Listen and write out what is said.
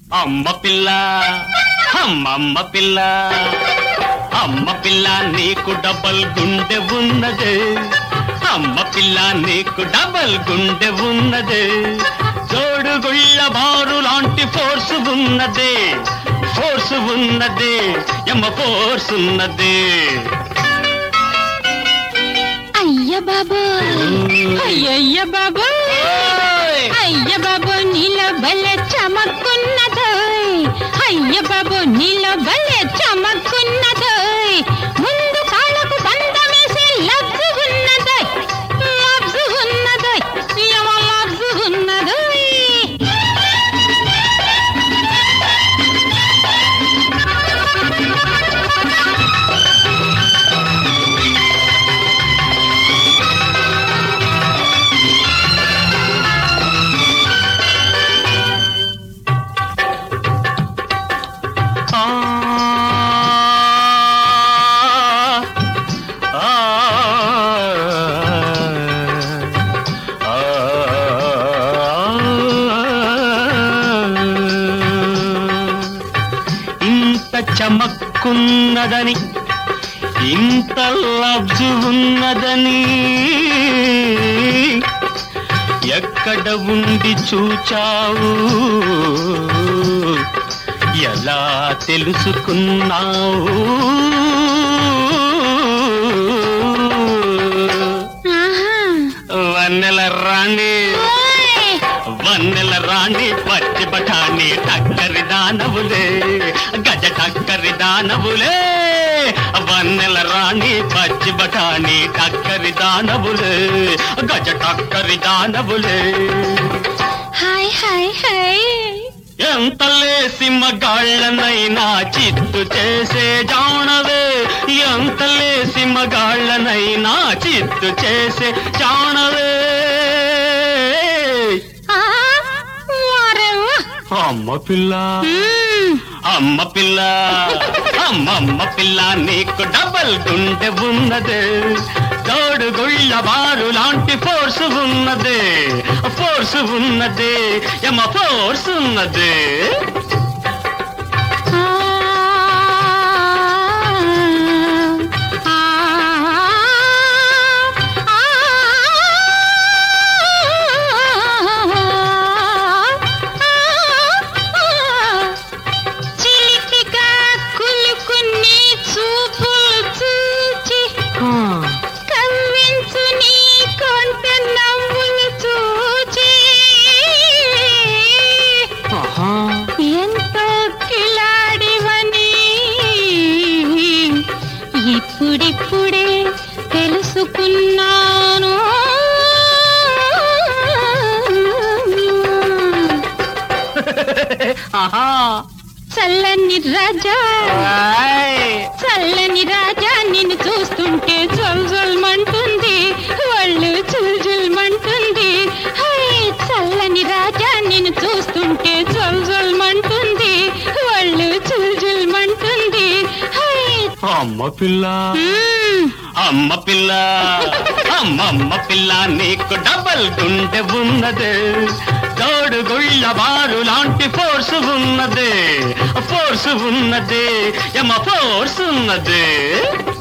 అమ్మ పిల్ల అమ్మమ్మ పిల్ల అమ్మ పిల్ల నీకు డబల్ గుండె ఉన్నదే అమ్మ పిల్ల నీకు డబల్ గుండె ఉన్నదే జోడుగుళ్ళ బారు లాంటి ఫోర్స్ ఉన్నదే ఫోర్స్ ఉన్నదే ఎమ్మ ఫోర్స్ ఉన్నదే అయ్య బాబు అయ్యయ్య బాబు ఓయ్! అయ్య బాబు నీలో భలే చమక్కున్నదోయ్ అయ్య బాబు నీలో భలే చమక్కున్నదోయ్ ముందు కాళ్ళకు బంధమేసి లబ్జు ఉన్నదోయ్ లబ్జు ఉన్నదోయ్ యమ లబ్జు ఉన్నదోయ్ ఆ ఆ ఇంత చమక్కున్నదని ఇంత లబ్జు ఉన్నదని ఎక్కడ ఉండి చూచావు ఎలా తెలుసుకున్నావు ఆహా వన్నెల రాణి ఓయ్ వన్నెల రాణి పచ్చి బఠాణి టక్కరి దానవులే గజ టక్కరి దానవులే వన్నెల రాణి పచ్చి బఠాణి టక్కరి దానవులే గజ టక్కరి దానవులే హాయ్ హాయ్ హాయ్ ఎంత లేసి మగాళ్ళనైనా చిత్తు చేసే జాణవే ఎంత లేసి మగాళ్ళనైనా చిత్తు చేసే జాణవే ఆ వారేవా అమ్మ పిల్ల మ్మ్. అమ్మ పిల్ల అమ్మమ్మ పిల్ల నీకు డబల్ గుండె ఉన్నదే తోడు గుళ్ళ బారు లాంటి ఫోర్స్ ఉన్నదే ఫోర్స్ ఉన్నదే యమ ఫోర్స్ ఉన్నదే ఆ ఆ చిలిపిగా కులుకుని చూపులు చూచి కవ్వించు నీ కొంట నవ్వులు చూచి ఎంతో కిలాడివని ఇప్పుడిప్పుడే తెలుసుకున్నాను ఆహా చల్లని రాజా ఆయ్. చల్లని రాజా నిన్ను చూస్తుంటే జల్ జల్మంటుంది ఒళ్ళు జుల్ జుల్మంటుంది హై చల్లని రాజా నిన్ను చూస్తుంటే జల్ జల్మంటుంది ఒళ్ళు జుల్ జుల్మంటుంది హై అమ్మ పిల్ల మ్మ్. అమ్మ పిల్ల అమ్మమ్మ పిల్ల నీకు డబల్ గుండె ఉన్నదే తోడు గుళ్ళ బారు లాంటి ఫోర్స్ ఉన్నదే ఫోర్స్ ఉన్నదే యమ ఫోర్స్ ఉన్నదే